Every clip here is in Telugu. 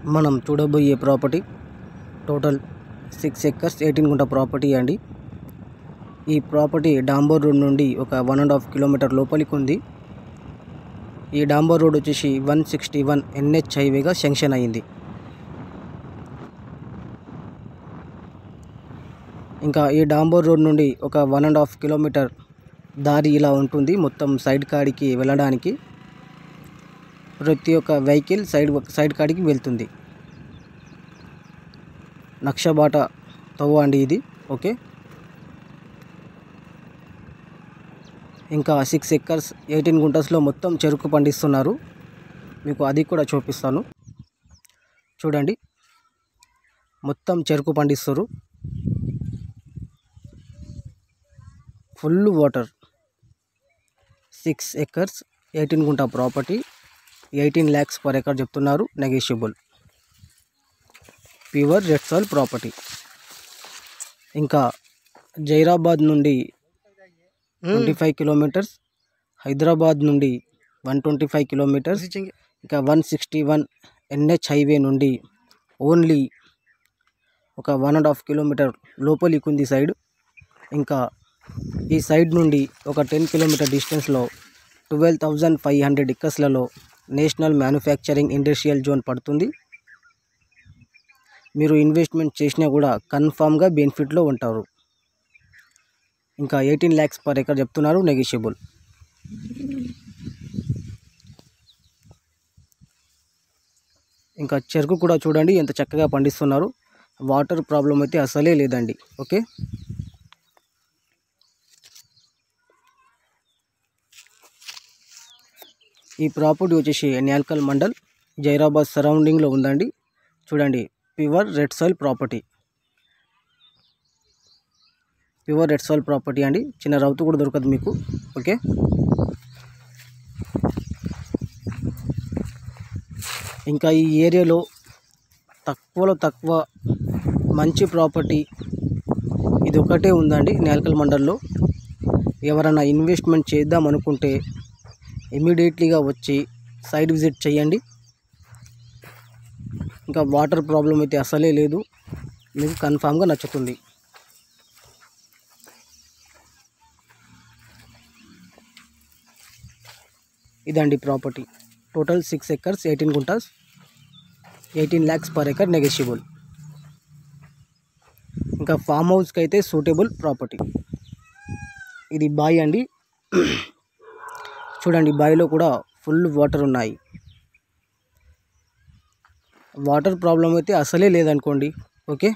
మనం చూడబోయే property total six acres eighteen గుంట ప్రాపర్టీ అండి ఈ ప్రాపర్టీ డాంబర్ రోడ్ నుండి ఒక వన్ అండ్ హాఫ్ కిలోమీటర్ లోపలికి ఉంది ఈ డాంబర్ రోడ్ వచ్చేసి వన్ సిక్స్టీ వన్ ఎన్హెచ్ హైవేగా శాంక్షన్ అయ్యింది ఇంకా ఈ డాంబర్ రోడ్ నుండి ఒక వన్ అండ్ హాఫ్ కిలోమీటర్ దారి ఇలా ఉంటుంది మొత్తం సైడ్ కాడికి వెళ్ళడానికి ప్రతి ఒక్క వెహికల్ సైడ్ సైడ్ కాడికి వెళ్తుంది నక్షబాట తవ్వ అండి ఇది ఓకే ఇంకా సిక్స్ ఎకర్స్ ఎయిటీన్ గుంటస్లో మొత్తం చెరుకు పండిస్తున్నారు మీకు అది కూడా చూపిస్తాను చూడండి మొత్తం చెరుకు పండిస్తారు full water six acres eighteen గుంట property eighteen lakhs per acre చెప్తున్నారు negotiable pure red soil property ఇంకా జైరాబాద్ నుండి ట్వంటీ ఫైవ్ కిలోమీటర్స్ హైదరాబాద్ నుండి వన్ ట్వంటీ ఫైవ్ కిలోమీటర్స్ ఇంకా one sixty one NH highway నుండి ఓన్లీ ఒక వన్ అండ్ హాఫ్ కిలోమీటర్ లోపలికి ఉంది సైడ్ ఇంకా ఈ సైడ్ నుండి ఒక టెన్ కిలోమీటర్ డిస్టెన్స్లో ట్వెల్వ్ థౌజండ్ ఫైవ్ హండ్రెడ్ ఎకర్స్లలో నేషనల్ మ్యానుఫ్యాక్చరింగ్ ఇండస్ట్రియల్ జోన్ పడుతుంది మీరు ఇన్వెస్ట్మెంట్ చేసినా కూడా కన్ఫామ్గా బెనిఫిట్లో ఉంటారు ఇంకా ఎయిటీన్ ల్యాక్స్ పర్ ఎకర్ చెప్తున్నారు నెగిషియబుల్ ఇంకా చెరుకు కూడా చూడండి ఎంత చక్కగా పండిస్తున్నారు వాటర్ ప్రాబ్లం అయితే అసలే లేదండి ఓకే ఈ ప్రాపర్టీ వచ్చేసి న్యాల్కల్ మండల్ జైరాబాద్ సరౌండింగ్లో ఉందండి చూడండి pure red soil property pure red soil property అండి చిన్న రౌతు కూడా దొరకదు మీకు ఓకే ఇంకా ఈ ఏరియాలో తక్కువలో తక్కువ మంచి ప్రాపర్టీ ఇది ఒకటే ఉందండి నేల్కల్ మండల్లో ఎవరైనా ఇన్వెస్ట్మెంట్ చేద్దాం అనుకుంటే ఇమీడియట్లీగా వచ్చి సైట్ విజిట్ చేయండి ఇంకా వాటర్ ప్రాబ్లం అయితే అసలే లేదు మీకు కన్ఫామ్గా నచ్చుతుంది ఇదండి property total six acres eighteen గుంటాస్ eighteen lakhs per acre negotiable ఇంకా ఫామ్ హౌస్కి అయితే సూటబుల్ ప్రాపర్టీ ఇది బాయ్ అండి చూడండి బావిలో కూడా ఫుల్ వాటర్ ఉన్నాయి వాటర్ ప్రాబ్లం అయితే అసలే లేదనుకోండి ఓకే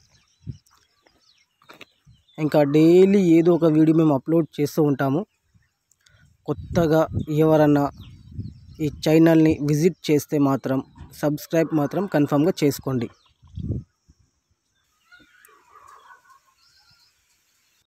ఇంకా డైలీ ఏదో ఒక వీడియో మేము అప్లోడ్ చేస్తూ ఉంటాము కొత్తగా ఎవరన్నా ఈ ఛానల్ని విజిట్ చేస్తే మాత్రం సబ్స్క్రైబ్ మాత్రం కన్ఫామ్గా చేసుకోండి